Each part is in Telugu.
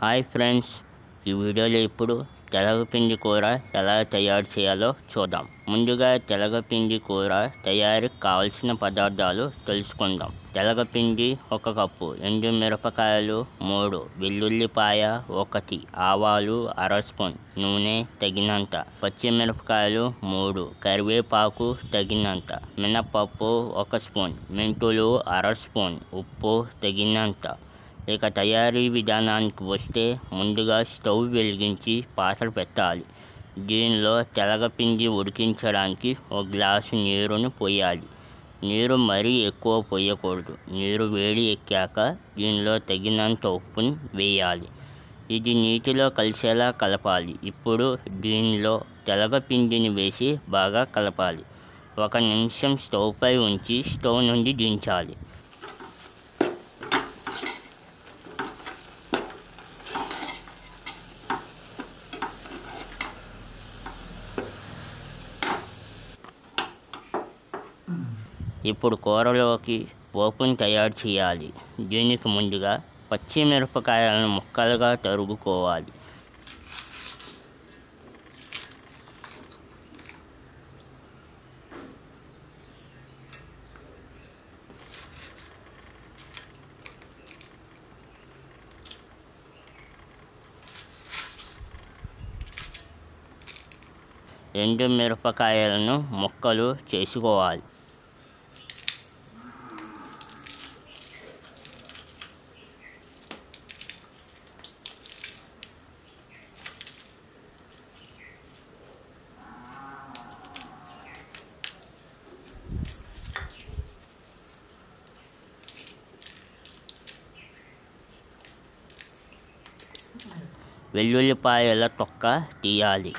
హాయ్ ఫ్రెండ్స్ ఈ వీడియోలో ఇప్పుడు తెలగపిండి కూర ఎలా తయారు చేయాలో చూద్దాం ముందుగా తెలగపిండి కూర తయారీకి కావలసిన పదార్థాలు తెలుసుకుందాం తెలగపిండి ఒక కప్పు ఎండు మిరపకాయలు మూడు వెల్లుల్లిపాయ ఒకటి ఆవాలు అర స్పూన్ నూనె తగినంత పచ్చిమిరపకాయలు మూడు కరివేపాకు తగినంత మినపప్పు ఒక స్పూన్ మెంతులు అర స్పూన్ ఉప్పు తగినంత ఇక తయారీ విధానానికి వస్తే ముందుగా స్టవ్ వెలిగించి పాత్ర పెట్టాలి దీనిలో తెలగపిండి ఉడికించడానికి ఒక గ్లాసు నీరును పోయాలి నీరు మరీ ఎక్కువ పోయకూడదు నీరు వేడి ఎక్కాక దీనిలో తగినంత ఉప్పుని వేయాలి ఇది నీటిలో కలిసేలా కలపాలి ఇప్పుడు దీనిలో తెలగపిండిని వేసి బాగా కలపాలి ఒక నిమిషం స్టవ్ పై ఉంచి స్టవ్ నుండి దించాలి ఇప్పుడు కూరలోకి పోపుని తయారు చేయాలి దీనికి ముందుగా పచ్చిమిరపకాయలను ముక్కలుగా తరుగుకోవాలి ఎండు మిరపకాయలను ముక్కలు చేసుకోవాలి వెల్లుల్లిపాయల తొక్క తీయాలి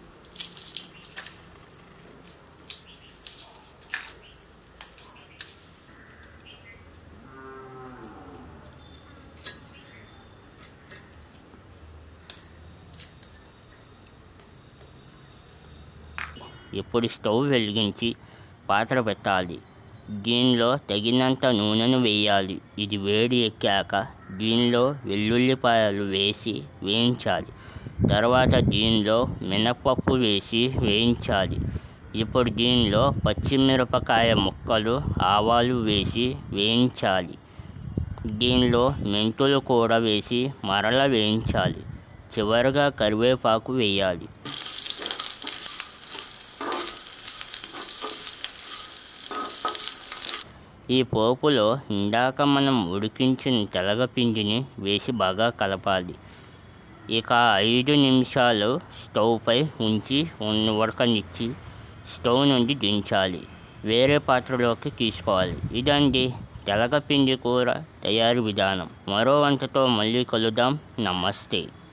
ఇప్పుడు స్టవ్ వెలిగించి పాత్ర పెట్టాలి దీనిలో తగినంత నూనెను వేయాలి ఇది వేడి ఎక్కాక దీనిలో వెల్లుల్లిపాయలు వేసి వేయించాలి తర్వాత దీనిలో మినపప్పు వేసి వేయించాలి ఇప్పుడు దీనిలో పచ్చిమిరపకాయ ముక్కలు ఆవాలు వేసి వేయించాలి దీనిలో మెంతులు కూడా వేసి మరల వేయించాలి చివరగా కరివేపాకు వేయాలి ఈ పోపులో ఇందాక మనం ఉడికించిన తెలగపిండిని వేసి బాగా కలపాలి ఇక ఐదు నిమిషాలు స్టవ్ పై ఉంచి ఉడకనిచ్చి స్టవ్ నుండి దించాలి వేరే పాత్రలోకి తీసుకోవాలి ఇదండి తెలగపిండి కూర తయారీ విధానం మరో వంటతో మళ్ళీ కలుద్దాం నమస్తే